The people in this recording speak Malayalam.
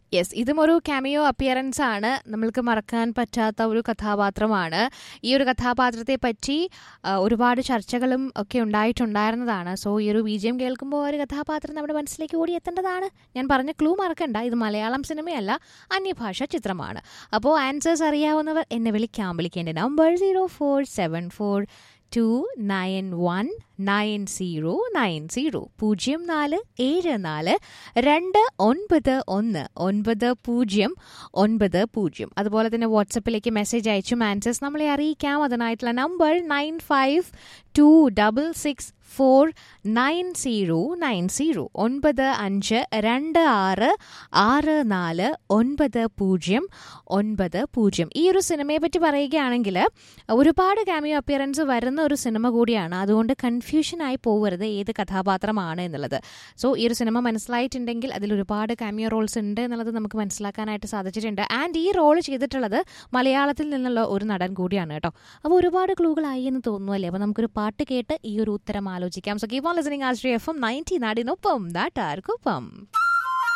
യെസ് ഇതും ഒരു ക്യാമിയോ അപ്പിയറൻസ് ആണ് നമ്മൾക്ക് മറക്കാൻ പറ്റാത്ത ഒരു കഥാപാത്രമാണ് ഈ ഒരു കഥാപാത്രത്തെ പറ്റി ആ, ഒരുപാട് ചർച്ചകളും ഒക്കെ ഉണ്ടായിട്ടുണ്ടായിരുന്നതാണ് സോ ഈ ഒരു ബീജം കേൾക്കുമ്പോൾ ഒരു കഥാപാത്രം നമ്മുടെ മനസ്സിലേക്ക് ഓടി എത്തേണ്ടതാണ് ഞാൻ പറഞ്ഞ ക്ലൂ മറക്കണ്ട ഇത് മലയാളം സിനിമയല്ല അന്യഭാഷ ചിത്രമാണ് അപ്പോൾ ആൻസേഴ്സ് അറിയാവുന്നവർ എന്നെ വിളിക്കാം വിളിക്കേണ്ട number zero four seven four two nine one nine zero nine zero പൂജ്യം നാല് ഏഴ് നാല് രണ്ട് ഒൻപത് ഒന്ന് ഒൻപത് പൂജ്യം ഒൻപത് പൂജ്യം അതുപോലെ തന്നെ വാട്സപ്പിലേക്ക് മെസ്സേജ് അയച്ചും ആൻസേഴ്സ് നമ്മളെ അറിയിക്കാം അതിനായിട്ടുള്ള number nine five two double six four nine zero nine zero ഒൻപത് അഞ്ച് രണ്ട് ആറ് ആറ് നാല് ഒൻപത് പൂജ്യം ഒൻപത് പൂജ്യം ഈ ഒരു സിനിമയെ പറ്റി പറയുകയാണെങ്കിൽ ഒരുപാട് ക്യാമിയോ അപ്പിയറൻസ് വരുന്ന ഒരു സിനിമ കൂടിയാണ് അതുകൊണ്ട് കൺഫ്യൂഷൻ ആയി പോകരുത് ഏത് കഥാപാത്രമാണ് എന്നുള്ളത് സോ ഈ ഒരു സിനിമ മനസ്സിലായിട്ടുണ്ടെങ്കിൽ അതിൽ ഒരുപാട് ക്യാമിയോ റോൾസ് ഉണ്ട് എന്നുള്ളത് നമുക്ക് മനസ്സിലാക്കാനായിട്ട് സാധിച്ചിട്ടുണ്ട് ആൻഡ് ഈ റോൾ ചെയ്തിട്ടുള്ളത് മലയാളത്തിൽ നിന്നുള്ള ഒരു നടൻ കൂടിയാണ് കേട്ടോ അപ്പോൾ ഒരുപാട് ക്ലൂകളായി എന്ന് തോന്നുന്നു അല്ലേ അപ്പോൾ നമുക്കൊരു പാട്ട് കേട്ട് ഈ ഒരു ഉത്തരം ആലോചിക്കാം so keep on listening Ashraya F M ninety നാടിനൊപ്പം ദാട്ടാർക്കൊപ്പം